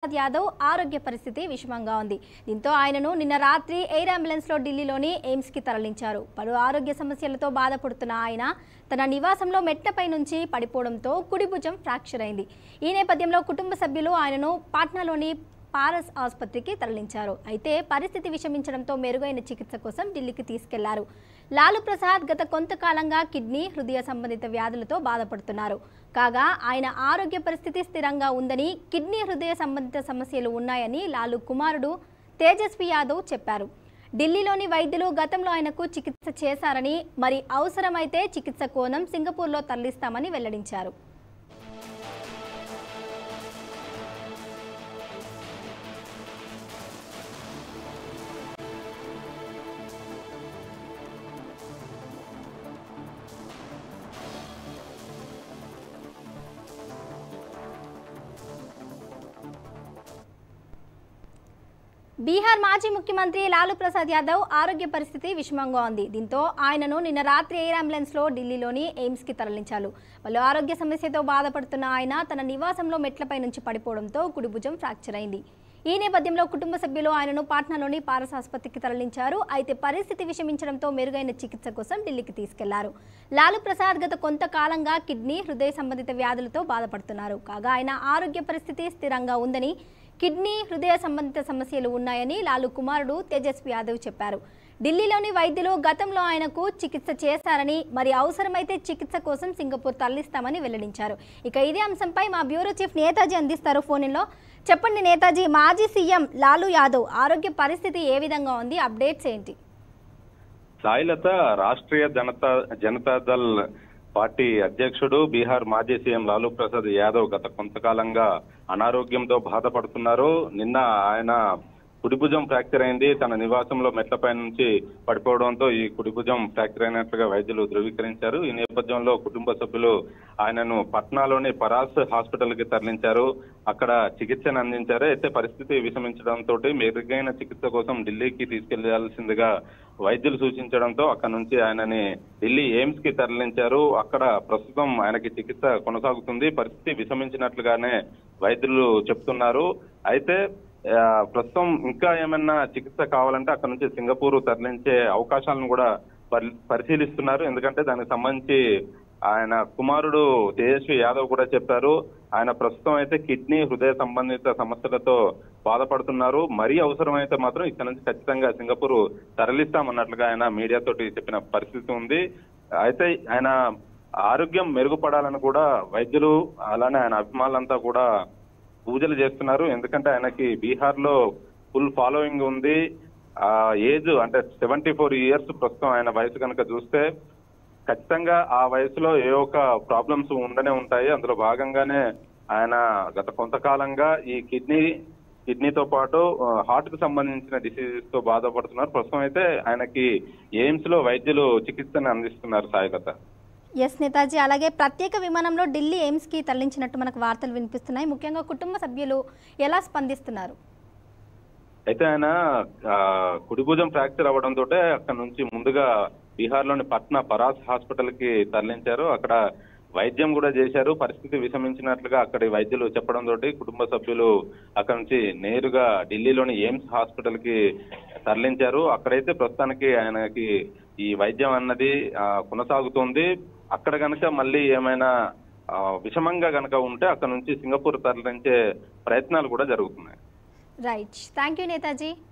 ప్రసాద్ యాదవ్ ఆరోగ్య పరిస్థితి విషమంగా ఉంది దీంతో ఆయనను నిన్న రాత్రి ఎయిర్ అంబులెన్స్లో ఢిల్లీలోని ఎయిమ్స్కి తరలించారు పలు ఆరోగ్య సమస్యలతో బాధపడుతున్న ఆయన తన నివాసంలో మెట్లపై నుంచి పడిపోవడంతో కుడి భుజం ఫ్రాక్చర్ అయింది ఈ నేపథ్యంలో కుటుంబ సభ్యులు ఆయనను పాట్నాలోని పారస్ ఆసుపత్రికి తరలించారు అయితే పరిస్థితి విషమించడంతో మెరుగైన చికిత్స కోసం ఢిల్లీకి తీసుకెళ్లారు లాలు ప్రసాద్ గత కొంతకాలంగా కిడ్నీ హృదయ సంబంధిత వ్యాధులతో బాధపడుతున్నారు కాగా ఆయన ఆరోగ్య పరిస్థితి స్థిరంగా ఉందని కిడ్నీ హృదయ సంబంధిత సమస్యలు ఉన్నాయని లాలు కుమారుడు తేజస్వి యాదవ్ చెప్పారు ఢిల్లీలోని వైద్యులు గతంలో ఆయనకు చికిత్స చేశారని మరి అవసరమైతే చికిత్స కోణం సింగపూర్లో తరలిస్తామని వెల్లడించారు బీహార్ మాజీ ముఖ్యమంత్రి లాలూ ప్రసాద్ యాదవ్ ఆరోగ్య పరిస్థితి విషమంగా ఉంది దీంతో ఆయనను నిన్న రాత్రి ఎయిర్ అంబులెన్స్లో ఢిల్లీలోని ఎయిమ్స్కి తరలించారు వాళ్ళు ఆరోగ్య సమస్యతో బాధపడుతున్న ఆయన తన నివాసంలో మెట్లపై నుంచి పడిపోవడంతో కుడి భుజం ఫ్రాక్చర్ అయింది ఈ నేపథ్యంలో కుటుంబ సభ్యులు ఆయనను పాట్నాలోని పారస్ ఆసుపత్రికి తరలించారు అయితే పరిస్థితి విషమించడంతో మెరుగైన చికిత్స కోసం ఢిల్లీకి తీసుకెళ్లారు లాలూ ప్రసాద్ గత కొంతకాలంగా కిడ్నీ హృదయ సంబంధిత వ్యాధులతో బాధపడుతున్నారు కాగా ఆయన ఆరోగ్య పరిస్థితి స్థిరంగా ఉందని కిడ్నీ హృదయ సంబంధిత సమస్యలు ఉన్నాయని లాలు కుమారుడు తేజస్వి యాదవ్ చెప్పారు ఢిల్లీలోని వైద్యులు గతంలో ఆయనకు చికిత్స చేశారని మరి అవసరమైతే చికిత్స కోసం సింగపూర్ తరలిస్తామని వెల్లడించారు ఇక ఇదే అంశంపై మా బ్యూరో చీఫ్ నేతాజీ అందిస్తారు ఫోన్లో చెప్పండి నేతాజీ మాజీ సీఎం లాలు యాదవ్ ఆరోగ్య పరిస్థితి ఏ విధంగా ఉంది అప్డేట్స్ ఏంటి సాయిలత రాష్ట్రీయ జనతా జనతాదళ్ పార్టీ అధ్యక్షుడు బీహార్ మాజీ సీఎం లాలూ ప్రసాద్ యాదవ్ గత కొంతకాలంగా అనారోగ్యంతో బాధపడుతున్నారు నిన్న ఆయన కుడిభుజం ఫ్రాక్చర్ అయింది తన నివాసంలో మెట్లపై నుంచి పడిపోవడంతో ఈ కుడిభుజం ఫ్రాక్చర్ అయినట్లుగా వైద్యులు ధృవీకరించారు ఈ నేపథ్యంలో కుటుంబ సభ్యులు ఆయనను పట్నాలోని పరాస్ హాస్పిటల్ కి తరలించారు అక్కడ చికిత్సను అందించారు అయితే పరిస్థితి విషమించడంతో మెరుగైన చికిత్స కోసం ఢిల్లీకి తీసుకెళ్లాల్సిందిగా వైద్యులు సూచించడంతో అక్కడ నుంచి ఆయనని ఢిల్లీ ఎయిమ్స్ కి తరలించారు అక్కడ ప్రస్తుతం ఆయనకి చికిత్స కొనసాగుతుంది పరిస్థితి విషమించినట్లుగానే వైద్యులు చెప్తున్నారు అయితే ఆ, ప్రస్తుతం ఇంకా ఏమైనా చికిత్స కావాలంటే అక్కడ నుంచి సింగపూర్ తరలించే అవకాశాలను కూడా పరి- పరిశీలిస్తున్నారు ఎందుకంటే దానికి సంబంధించి ఆయన కుమారుడు తేజస్వి యాదవ్ కూడా చెప్పారు ఆయన ప్రస్తుతం అయితే కిడ్నీ హృదయ సంబంధిత సమస్యలతో బాధపడుతున్నారు మరీ అవసరమైతే మాత్రం ఇక్కడ నుంచి ఖచ్చితంగా సింగపూర్ తరలిస్తామన్నట్లుగా ఆయన మీడియాతోటి చెప్పిన పరిస్థితి ఉంది అయితే ఆయన ఆరోగ్యం మెరుగుపడాలని కూడా వైద్యులు అలానే ఆయన అభిమానులంతా కూడా పూజలు చేస్తున్నారు ఎందుకంటే ఆయనకి బీహార్ లో ఫుల్ ఫాలోయింగ్ ఉంది ఆ ఏజ్ అంటే సెవెంటీ ఫోర్ ఇయర్స్ ప్రస్తుతం ఆయన వయసు కనుక చూస్తే ఖచ్చితంగా ఆ వయసులో ఏ ఒక్క ప్రాబ్లమ్స్ ఉండనే ఉంటాయి అందులో భాగంగానే ఆయన గత కొంతకాలంగా ఈ కిడ్నీ కిడ్నీతో పాటు హార్ట్ కు సంబంధించిన డిసీజెస్ తో బాధపడుతున్నారు ప్రస్తుతం అయితే ఆయనకి ఎయిమ్స్ లో వైద్యులు చికిత్సను అందిస్తున్నారు సాయిలత ఎస్ నేతాజీ అలాగే ప్రత్యేక విమానంలో ఢిల్లీ ఎయిమ్స్కి తరలించినట్టు మనకు వార్తలు వినిపిస్తున్నాయి ముఖ్యంగా కుటుంబ సభ్యులు ఎలా స్పందిస్తున్నారు అయితే ఆయన ఆ, కుడి భుజం ఫ్రాక్చర్ అవ్వడం తోటే అక్కడ నుంచి ముందుగా బీహార్ లోని పట్నా పరాస్ హాస్పిటల్ కి తరలించారు అక్కడ వైద్యం కూడా చేశారు పరిస్థితి విషమించినట్లుగా అక్కడి వైద్యులు చెప్పడం తోటి కుటుంబ సభ్యులు అక్కడ నుంచి నేరుగా ఢిల్లీలోని ఎయిమ్స్ హాస్పిటల్ కి తరలించారు అక్కడైతే ప్రస్తుతానికి ఆయనకి ఈ వైద్యం అన్నది ఆ, కొనసాగుతోంది అక్కడ గనక మళ్ళీ ఏమైనా ఆ, విషమంగా గనక ఉంటే అక్కడ నుంచి సింగపూర్ తరలించే ప్రయత్నాలు కూడా జరుగుతున్నాయి రైట్ థ్యాంక్ యూ నేతాజీ